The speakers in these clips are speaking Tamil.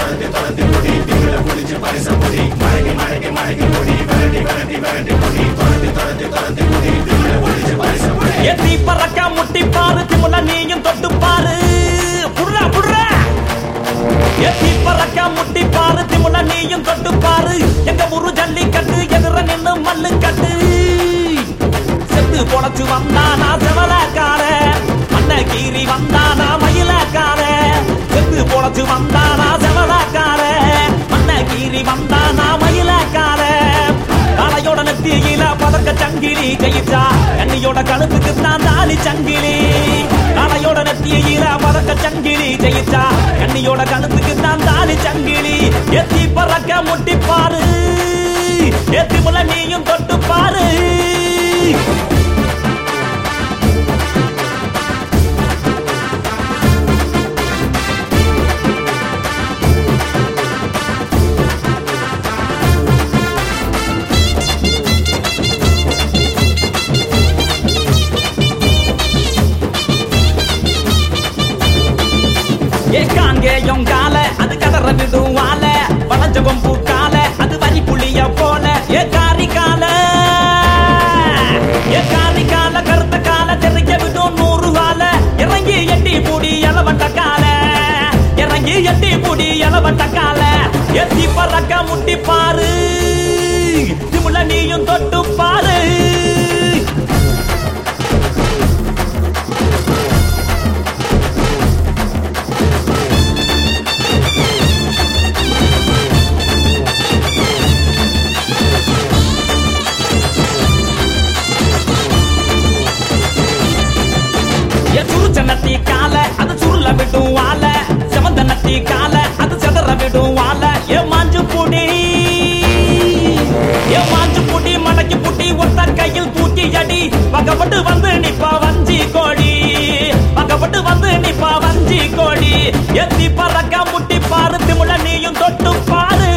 எத்தி பறக்க முட்டி பாரு திமுல நீயும் தொட்டு பாரு புடுறா புடுறா எத்தி பறக்க முட்டி பாரு திமுல நீயும் தொட்டு பாரு எங்க ஊரு ஜல்லிக்கட்டு எதிர நின்னு மல்லு கட்டு செத்து பொழைச்சு வந்தானா செவலக்கார மண்ண கீறி வந்தானா மயிலக்கார செத்து பொழைச்சு வந்தானா செவலக்கார மண்ண கீறி வந்தானா மயிலக்கார காலையோட நெத்தியில பதக்க சங்கிலி ஜெயிச்சா கண்ணியோட கழுத்துக்கு தான் தாலி சங்கிலி காலையோட நெத்தியில பதக்க சங்கிலி ஜெயிச்சா கண்ணியோட கழுத்துக்கு தான் தாலி சங்கிலி எத்தி பறக்க முட்டி பாரு எத்தி முள்ள நீயும் தொட்டு பாரு ஏ காங்கேயம் கால அது கதற விடும் வால வளஞ்சவம் பூக்கால அது வரி புளிய போல ஏ காரி கால ஏ காரி கால கருத்த கால தெரிய விடும் நூறு வால இறங்கி எட்டி பூடி எலவட்ட கால இறங்கி எட்டி பூடி எலவட்ட கால எத்தி பறக்க முட்டி பாரு திமுல நீயும் தொட்டு பாரு ஏ சுருச்ச நத்தி கால அது சுருள விடும் வால செவந்த நத்தி கால அது செதற விடும் வால ஏ மாஞ்சு புடி ஏ மாஞ்சு புடி மடக்கி புட்டி ஒத்த கையில் தூக்கி அடி பக்கப்பட்டு வந்து நிப்பா வஞ்சி கோடி பக்கப்பட்டு வந்து நிப்பா வஞ்சி கோடி எத்தி பறக்க முட்டி பாரு திமுல நீயும் தொட்டு பாரு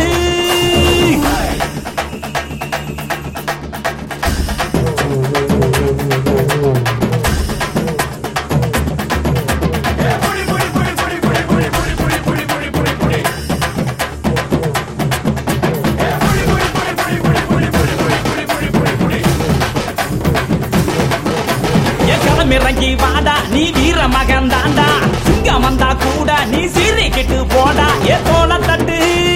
என் களமிறங்கி வாடா நீ வீர மகன் தாண்டா சிங்கம் வந்தா கூட நீ சீறிக்கிட்டு போடா ஏ தோல தட்டு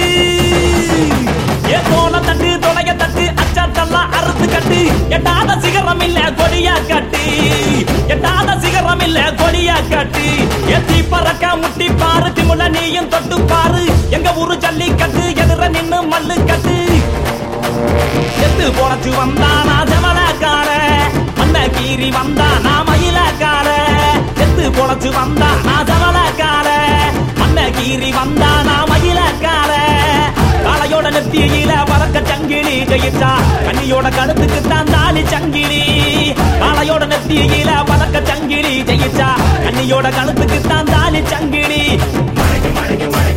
ஏ தோல தட்டு தொலைய தட்டு அச்சாத்தெல்லாம் அறுத்து கட்டு எட்டாத சிகரம் இல்ல கொடியா கட்டு எட்டாத சிகரம் இல்ல கொடியா கட்டு எத்தி பறக்க முட்டி பாரு திமுல நீயும் தொட்டு பாரு எங்க ஊரு ஜல்லிக்கட்டு எதிர நின்னு மல்லு கட்டு செத்து பொழைச்சு வந்தானா ஜமலக்கார மண்ண கீறி வந்தானா மயிலக்கார செத்து பொழைச்சு வந்தானா ஜமலக்கார மண்ண கீறி வந்தானா மயிலக்கார காலையோட நெத்தியில பறக்க சங்கிலி ஜெயிச்சா கண்ணியோட கழுத்துக்கு தான் தாலி சங்கிலி காலையோட நெத்தியில பறக்க சங்கிலி ஜெயிச்சா கண்ணியோட கழுத்துக்கு தான் தாலி சங்கிலி மடக்கு மடக்கு மடக்கு